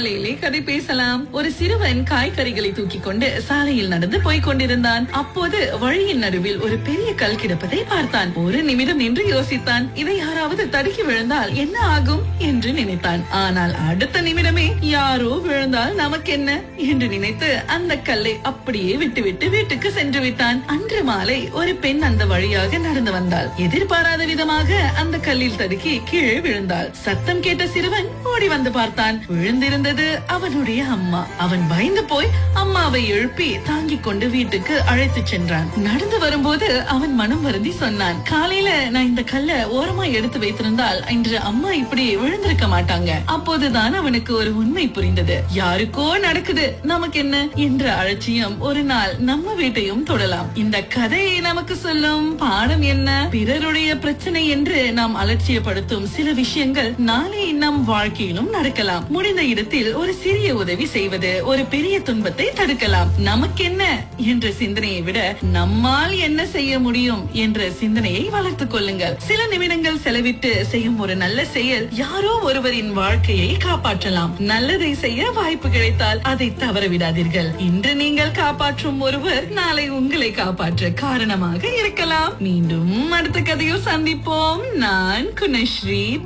காலையிலே கதை பேசலாம் ஒரு சிறுவன் காய்கறிகளை தூக்கி கொண்டு சாலையில் நடந்து போய்க் கொண்டிருந்தான் அப்போது வழியின் நடுவில் ஒரு பெரிய கல் கிடப்பதை பார்த்தான் ஒரு நிமிடம் நின்று யோசித்தான் இதை யாராவது தடுக்கி விழுந்தால் என்ன ஆகும் என்று நினைத்தான் ஆனால் அடுத்த நிமிடமே யாரோ விழுந்தால் நமக்கென்ன என்று நினைத்து அந்த கல்லை அப்படியே விட்டுவிட்டு வீட்டுக்கு சென்று விட்டான் அன்று மாலை ஒரு பெண் அந்த வழியாக நடந்து வந்தாள் எதிர்பாராத விதமாக அந்த கல்லில் தடுக்கி கீழே விழுந்தாள் சத்தம் கேட்ட சிறுவன் ஓடி வந்து பார்த்தான் விழுந்திருந்தது அவனுடைய அம்மா அவன் பயந்து போய் அம்மாவை எழுப்பி தாங்கிக் கொண்டு வீட்டுக்கு அழைத்துச் சென்றான் நடந்து வரும்போது அவன் மனம் வருந்தி சொன்னான் காலையில நான் இந்த கல்ல ஓரமா எடுத்து வைத்திருந்தால் இன்று அம்மா இப்படி விழுந்திருக்க மாட்டாங்க அப்போதுதான் அவனுக்கு ஒரு உண்மை புரிந்தது யாருக்கோ நடக்குது நமக்கு என்ன என்ற அலட்சியம் ஒரு நாள் நம்ம வீட்டையும் தொடலாம் இந்த கதை நமக்கு சொல்லும் பாடம் என்ன பிறருடைய பிரச்சனை என்று நாம் அலட்சியப்படுத்தும் சில விஷயங்கள் நாளை நம் வாழ்க்கையிலும் நடக்கலாம் முடிந்த இடத்தில் ஒரு சிறிய உதவி செய்வது ஒரு பெரிய துன்பத்தை தடுக்கலாம் நமக்கென்ன என்ற சிந்தனையை விட நம்மால் என்ன செய்ய முடியும் என்ற சிந்தனையை வளர்த்துக் கொள்ளுங்கள் சில நிமிடங்கள் செலவிட்டு செய்யும் ஒரு நல்ல செயல் யாரோ ஒருவரின் வாழ்க்கையை காப்பாற்றலாம் நல்லதை செய்ய வாய்ப்பு கிடைத்தால் அதை தவற விடாதீர்கள் இன்று நீங்கள் காப்பாற்றும் ஒருவர் நாளை உங்களை காப்பாற்ற காரணமாக இருக்கலாம் மீண்டும் அடுத்த கதையில் சந்திப்போம் நான் குணஸ்ரீ